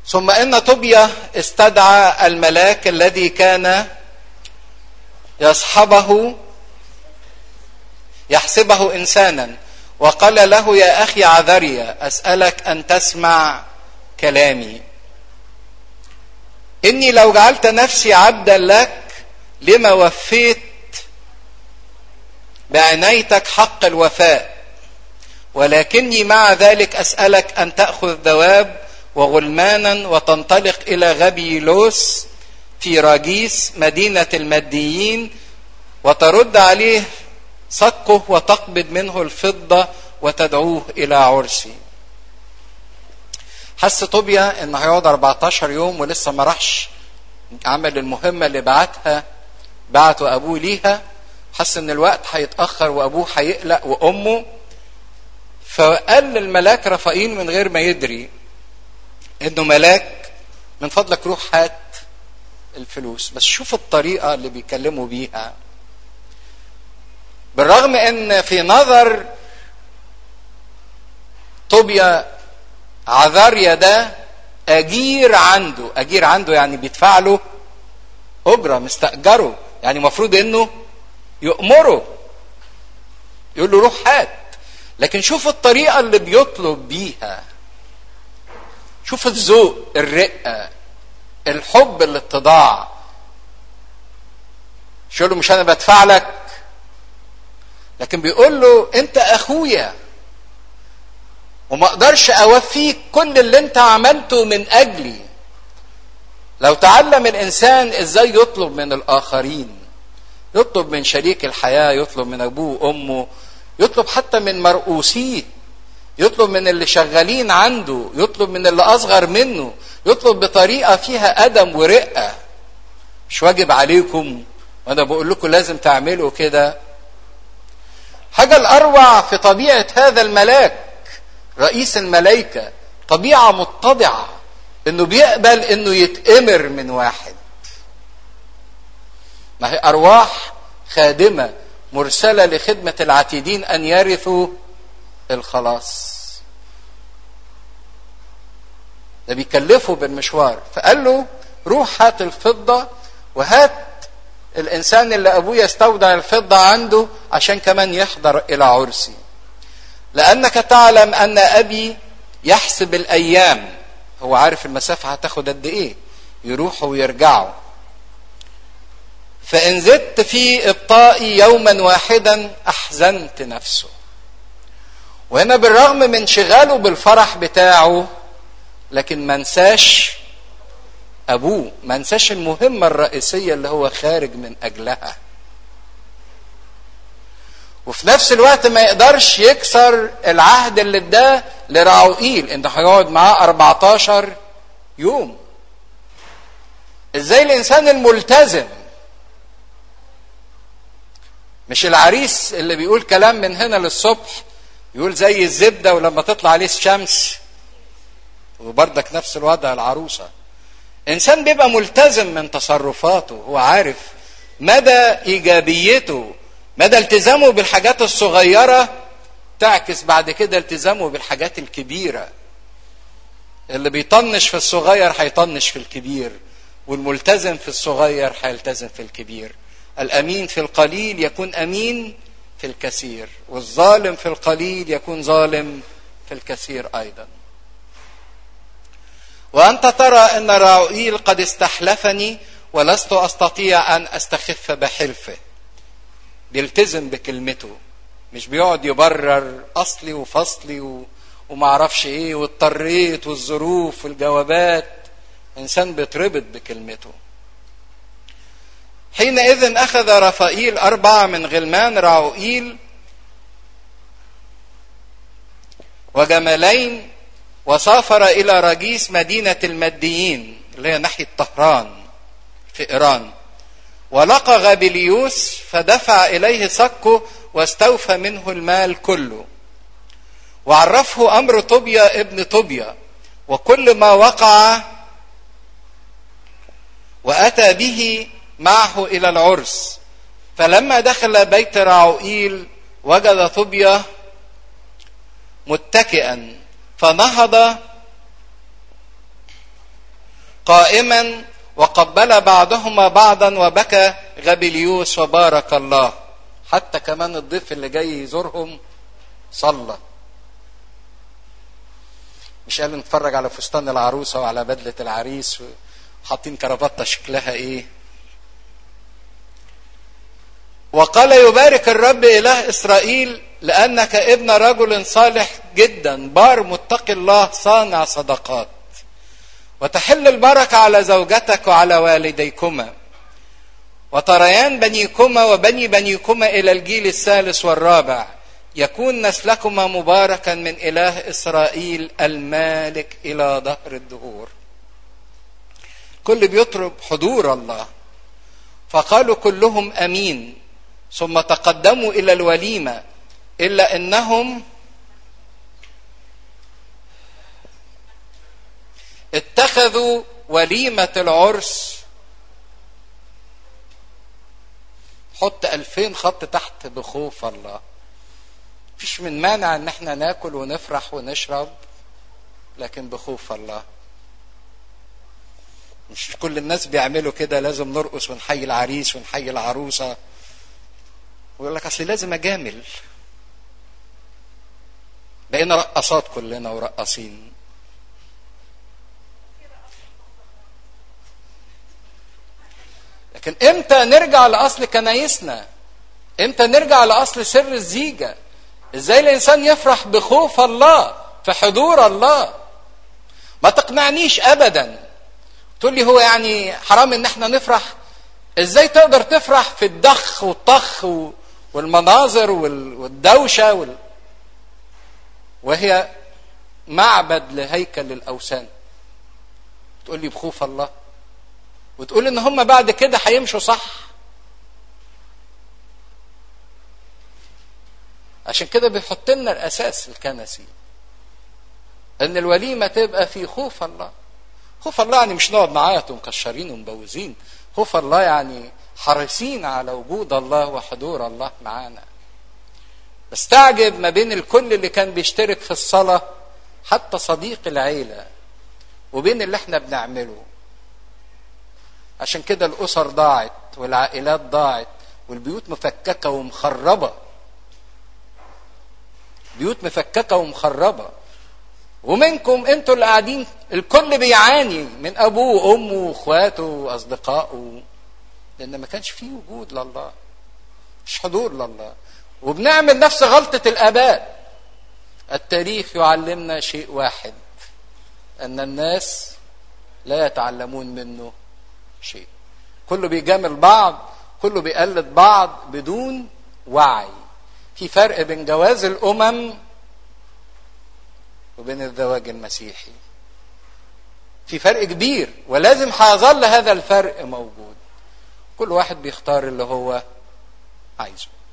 ثم ان طوبيا استدعى الملاك الذي كان يصحبه يحسبه انسانا وقال له يا اخي عذريا اسالك ان تسمع كلامي اني لو جعلت نفسي عبدا لك لما وفيت بعنايتك حق الوفاء ولكني مع ذلك اسالك ان تاخذ دواب وغلمانا وتنطلق الى غبيلوس في راجيس مدينه الماديين وترد عليه صكه وتقبض منه الفضه وتدعوه الى عرسي حس طوبيا ان هيقعد 14 يوم ولسه ما راحش عمل المهمه اللي بعتها بعته ابوه ليها حس ان الوقت هيتاخر وابوه هيقلق وامه فقال للملاك رفائيل من غير ما يدري انه ملاك من فضلك روح هات الفلوس بس شوف الطريقه اللي بيكلموا بيها بالرغم ان في نظر طوبيا عذاريا ده اجير عنده اجير عنده يعني بيدفع له اجره مستاجره يعني المفروض انه يأمره يقول له روح هات لكن شوف الطريقة اللي بيطلب بيها شوف الذوق الرقة الحب الاتضاع مش يقول له مش انا بدفع لك لكن بيقول له انت اخويا وما اقدرش اوفيك كل اللي انت عملته من اجلي لو تعلم الانسان ازاي يطلب من الاخرين يطلب من شريك الحياه يطلب من ابوه وامه يطلب حتى من مرؤوسيه يطلب من اللي شغالين عنده يطلب من اللي اصغر منه يطلب بطريقه فيها ادم ورقه مش واجب عليكم وانا بقول لكم لازم تعملوا كده حاجه الاروع في طبيعه هذا الملاك رئيس الملائكه طبيعه متضعه انه بيقبل انه يتامر من واحد ما هي ارواح خادمه مرسله لخدمه العتيدين ان يرثوا الخلاص ده بيكلفه بالمشوار فقال له روح هات الفضه وهات الانسان اللي ابويا استودع الفضه عنده عشان كمان يحضر الى عرسي لانك تعلم ان ابي يحسب الايام هو عارف المسافه هتاخد قد ايه يروحوا ويرجعوا فان زدت في ابطائي يوما واحدا احزنت نفسه وهنا بالرغم من انشغاله بالفرح بتاعه لكن ما نساش ابوه ما نساش المهمه الرئيسيه اللي هو خارج من اجلها وفي نفس الوقت ما يقدرش يكسر العهد اللي اداه لراعوئيل انه هيقعد معاه 14 يوم ازاي الانسان الملتزم مش العريس اللي بيقول كلام من هنا للصبح يقول زي الزبده ولما تطلع عليه الشمس وبردك نفس الوضع العروسه انسان بيبقى ملتزم من تصرفاته هو عارف مدى ايجابيته مدى التزامه بالحاجات الصغيره تعكس بعد كده التزامه بالحاجات الكبيره اللي بيطنش في الصغير هيطنش في الكبير والملتزم في الصغير هيلتزم في الكبير الامين في القليل يكون امين في الكثير والظالم في القليل يكون ظالم في الكثير ايضا وانت ترى ان راؤيل قد استحلفني ولست استطيع ان استخف بحلفه بيلتزم بكلمته مش بيقعد يبرر اصلي وفصلي و... ومعرفش ايه واضطريت والظروف والجوابات انسان بيتربط بكلمته حينئذ اخذ رفائيل اربعه من غلمان راؤيل وجملين وسافر الى رجيس مدينه الماديين اللي هي ناحيه طهران في ايران ولقى غابليوس فدفع اليه صكه واستوفى منه المال كله وعرفه امر طوبيا ابن طوبيا وكل ما وقع واتى به معه الى العرس فلما دخل بيت راعوئيل وجد طوبيا متكئا فنهض قائما وقبل بعضهما بعضا وبكى غبليوس وبارك الله حتى كمان الضيف اللي جاي يزورهم صلى مش قال نتفرج على فستان العروسة وعلى بدلة العريس وحاطين كرافتة شكلها ايه وقال يبارك الرب إله إسرائيل لأنك ابن رجل صالح جدا بار متقي الله صانع صدقات وتحل البركة على زوجتك وعلى والديكما وتريان بنيكما وبني بنيكما إلى الجيل الثالث والرابع يكون نسلكما مباركا من إله إسرائيل المالك إلى ظهر الدهور كل بيطلب حضور الله فقالوا كلهم أمين ثم تقدموا إلى الوليمة إلا أنهم اتخذوا وليمة العرس حط ألفين خط تحت بخوف الله مفيش من مانع ان احنا ناكل ونفرح ونشرب لكن بخوف الله مش كل الناس بيعملوا كده لازم نرقص ونحيي العريس ونحيي العروسة ويقول لك اصل لازم اجامل بقينا رقصات كلنا ورقصين لكن امتى نرجع لاصل كنايسنا امتى نرجع لاصل سر الزيجه ازاي الانسان يفرح بخوف الله في حضور الله ما تقنعنيش ابدا تقول لي هو يعني حرام ان احنا نفرح ازاي تقدر تفرح في الضخ والطخ والمناظر والدوشه وال... وهي معبد لهيكل الاوثان تقول لي بخوف الله وتقول ان هم بعد كده هيمشوا صح عشان كده بيحط لنا الاساس الكنسي ان الوليمه تبقى في خوف الله خوف الله يعني مش نقعد نعيط ومكشرين ومبوزين خوف الله يعني حريصين على وجود الله وحضور الله معانا بستعجب ما بين الكل اللي كان بيشترك في الصلاه حتى صديق العيله وبين اللي احنا بنعمله عشان كده الاسر ضاعت والعائلات ضاعت والبيوت مفككه ومخربه بيوت مفككه ومخربه ومنكم انتوا اللي قاعدين الكل بيعاني من ابوه وامه واخواته واصدقائه لان ما كانش فيه وجود لله مش حضور لله وبنعمل نفس غلطه الاباء التاريخ يعلمنا شيء واحد ان الناس لا يتعلمون منه شيء كله بيجامل بعض كله بيقلد بعض بدون وعي في فرق بين جواز الامم وبين الزواج المسيحي في فرق كبير ولازم هيظل هذا الفرق موجود كل واحد بيختار اللي هو عايزه